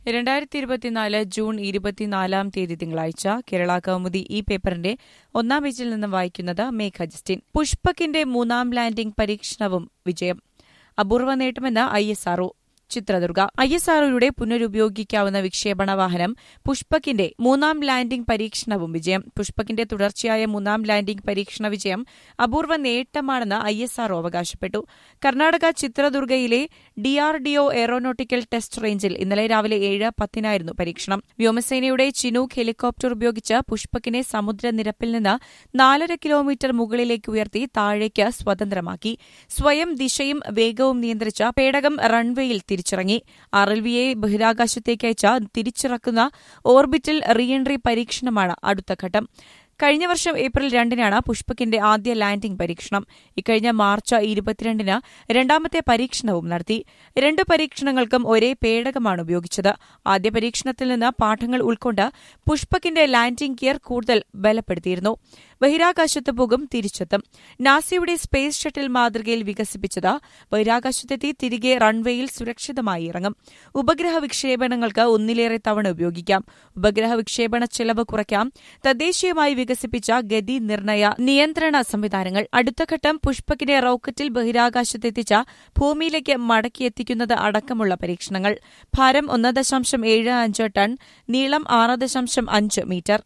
രണ്ടായിരത്തി ഇരുപത്തിനാല് ജൂൺ ഇരുപത്തിനാലാം തീയതി തിങ്കളാഴ്ച കേരള കൗമുദി ഈ പേപ്പറിന്റെ ഒന്നാം പേജിൽ നിന്നും വായിക്കുന്നത് മേഘ ജസ്റ്റിൻ പുഷ്പകിന്റെ മൂന്നാം ലാൻഡിംഗ് പരീക്ഷണവും വിജയം അപൂർവ നേട്ടമെന്ന് I S R O Chitradurga I S ആർഒയുടെ പുനരുപയോഗിക്കാവുന്ന വിക്ഷേപണ വാഹനം പുഷ്പകിന്റെ മൂന്നാം ലാൻഡിംഗ് പരീക്ഷണവും വിജയം പുഷ്പകിന്റെ തുടർച്ചയായ മൂന്നാം ലാൻഡിംഗ് പരീക്ഷണ വിജയം അപൂർവ നേട്ടമാണെന്ന് ഐ എസ് ആർഒ അവകാശപ്പെട്ടു കർണാടക ചിത്രദുർഗയിലെ ഡിആർഡിഒ എയറോനോട്ടിക്കൽ ടെസ്റ്റ് റേഞ്ചിൽ ഇന്നലെ രാവിലെ ഏഴ് പത്തിനായിരുന്നു പരീക്ഷണം വ്യോമസേനയുടെ ചിനൂക്ക് ഹെലികോപ്റ്റർ ഉപയോഗിച്ച് പുഷ്പകിനെ സമുദ്രനിരപ്പിൽ നിന്ന് നാലര കിലോമീറ്റർ മുകളിലേക്ക് ഉയർത്തി താഴേക്ക് സ്വതന്ത്രമാക്കി സ്വയം ദിശയും വേഗവും നിയന്ത്രിച്ച പേടകം റൺവേയിൽ തിരിച്ചിറങ്ങി ആർ എൽ വിയെ ബഹിരാകാശത്തേക്ക് അയച്ച തിരിച്ചിറക്കുന്ന ഓർബിറ്റൽ റീഎൻട്രി പരീക്ഷണമാണ് അടുത്ത ഘട്ടം കഴിഞ്ഞ വർഷം ഏപ്രിൽ രണ്ടിനാണ് പുഷ്പകിന്റെ ആദ്യ ലാൻഡിംഗ് പരീക്ഷണം ഇക്കഴിഞ്ഞ മാർച്ച് ഇരുപത്തിരണ്ടിന് രണ്ടാമത്തെ പരീക്ഷണവും നടത്തി രണ്ട് പരീക്ഷണങ്ങൾക്കും ഒരേ പേടകമാണ് ഉപയോഗിച്ചത് ആദ്യ പരീക്ഷണത്തിൽ നിന്ന് പാഠങ്ങൾ ഉൾക്കൊണ്ട് പുഷ്പകിന്റെ ലാൻഡിംഗ് ഗിയർ കൂടുതൽ ബലപ്പെടുത്തിയിരുന്നു ബഹിരാകാശത്ത് പോകും തിരിച്ചെത്തും നാസയുടെ സ്പേസ് ഷട്ടിൽ മാതൃകയിൽ വികസിപ്പിച്ചത് ബഹിരാകാശത്തെത്തി തിരികെ റൺവേയിൽ സുരക്ഷിതമായി ഇറങ്ങും ഉപഗ്രഹ വിക്ഷേപണങ്ങൾക്ക് ഒന്നിലേറെ തവണ ഉപയോഗിക്കാം ഉപഗ്രഹ വിക്ഷേപണ ചെലവ് കുറയ്ക്കാം തദ്ദേശീയമായി വികസിപ്പിച്ച ഗതി നിർണയ നിയന്ത്രണ സംവിധാനങ്ങൾ അടുത്ത ഘട്ടം പുഷ്പകിനെ റോക്കറ്റിൽ ബഹിരാകാശത്തെത്തിച്ച ഭൂമിയിലേക്ക് മടക്കിയെത്തിക്കുന്നത് അടക്കമുള്ള പരീക്ഷണങ്ങൾ ഭാരം ഒന്ന് ദശാംശം ഏഴ് അഞ്ച് ടൺ നീളം ആറ് ദശാംശം അഞ്ച് മീറ്റർ